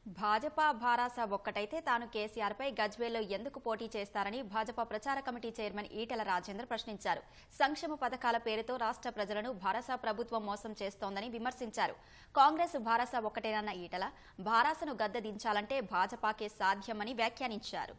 భాజపా భారాస ఒక్కటైతే తాను కేసీఆర్పై గజ్వేల్లో ఎందుకు పోటీ చేస్తారని భాజపా ప్రచార కమిటీ చైర్మన్ ఈటెల రాజేందర్ ప్రశ్నించారు సంక్షేమ పథకాల పేరుతో రాష్ట్ర ప్రజలను భారస ప్రభుత్వం మోసం చేస్తోందని విమర్శించారు కాంగ్రెస్ భారస ఒక్కటేనన్న ఈటెల భారాసను గద్దెదించాలంటే భాజపాకే సాధ్యమని వ్యాఖ్యానించారు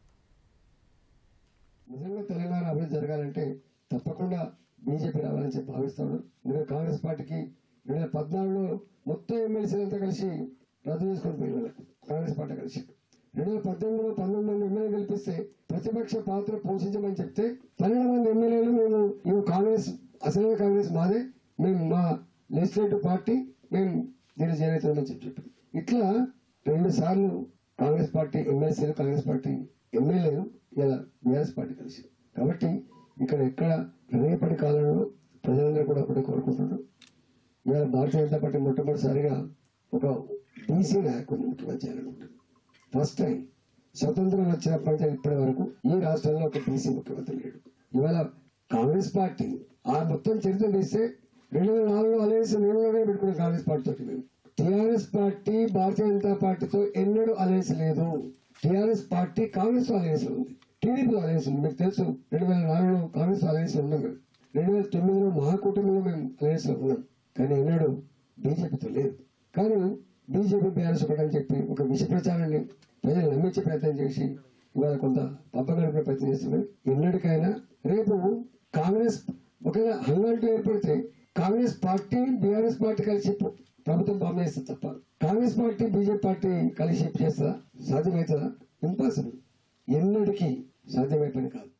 నిజంగా తెలంగాణ అభివృద్ధి జరగాలంటే తప్పకుండా బీజేపీ రావాలని చెప్పి భావిస్తాడు నేను కాంగ్రెస్ పార్టీకి రెండు వేల పద్నాలుగులో మొత్తం ఎమ్మెల్సీలంతా కలిసి రద్దు చేసుకొని పోయి వాళ్ళకి కాంగ్రెస్ పార్టీ కలిసి రెండు వేల పద్దెనిమిదిలో పంతొమ్మిది మంది ఎమ్మెల్యే గెలిపిస్తే ప్రతిపక్ష పాత్ర పోషించమని చెప్తే పన్నెండు మంది ఎమ్మెల్యేలు మేము ఇవి కాంగ్రెస్ అసలే కాంగ్రెస్ మాదే మేము మా లెజిస్లేటివ్ పార్టీ మేము దీన్ని చేరేతామని చెప్పి చెప్పి ఇట్లా రెండు సార్లు కాంగ్రెస్ పార్టీ ఎమ్మెల్సీలు కాంగ్రెస్ పార్టీ ఎమ్మెల్యేలు ఇలా బీఆర్ఎస్ పార్టీ కలిసి కాబట్టి ఇక్కడ ఎక్కడ రేపటి కాలంలో ప్రజలందరూ కూడా ఒకటి కోరుకుంటున్నారు ఇవాళ భారతీయ జనతా పార్టీ మొట్టమొదటిసారిగా ఒక బీసీ నాయకుడిని ముఖ్యమంత్రి చేయాలనుకుంటుంది ఫస్ట్ టైం స్వతంత్రం వచ్చినప్పటి నుంచి ఇప్పటి వరకు ఈ రాష్ట్రంలో ఒక బీసీ ముఖ్యమంత్రి లేడు ఇవాళ కాంగ్రెస్ పార్టీ ఆ మొత్తం చరిత్ర తీస్తే రెండు వేల నాలుగులో అలయన్స్ నేనుగానే పెట్టుకున్నాం కాంగ్రెస్ పార్టీతో మేము టీఆర్ఎస్ పార్టీ భారతీయ జనతా పార్టీతో ఎన్నడూ అలయన్స్ లేదు టీఆర్ఎస్ పార్టీ కాంగ్రెస్ అలయన్స్ ఉంది టీడీపీ అలయన్స్ ఉంది మీకు తెలుసు రెండు వేల నాలుగులో కాంగ్రెస్ అలయన్స్ ఉన్నాం మేము రెండు వేల తొమ్మిదిలో మహాకూటమిలో మేము అలయన్స్ లో ఉన్నాం కానీ ఎన్నడూ బీజేపీతో లేదు కానీ బీజేపీ బీఆర్ఎస్ ఒకటని చెప్పి ఒక విష ప్రచారాన్ని ప్రజలు నమ్మించే ప్రయత్నం చేసి ఇవాళ కొంత పబ్బగడిపే ప్రయత్నం చేస్తున్నారు ఎన్నటికైనా రేపు కాంగ్రెస్ ఒకవేళ హంగాల్టీ ఏర్పడితే కాంగ్రెస్ పార్టీ బీఆర్ఎస్ పార్టీ కలిసి ప్రభుత్వం ఫామ్ చేస్తుంది తప్ప కాంగ్రెస్ పార్టీ బీజేపీ పార్టీ కలిసి చేస్తుందా సాధ్యమవుతుందా ఇంపాసిబుల్ ఎన్నటికీ సాధ్యమై పని కాదు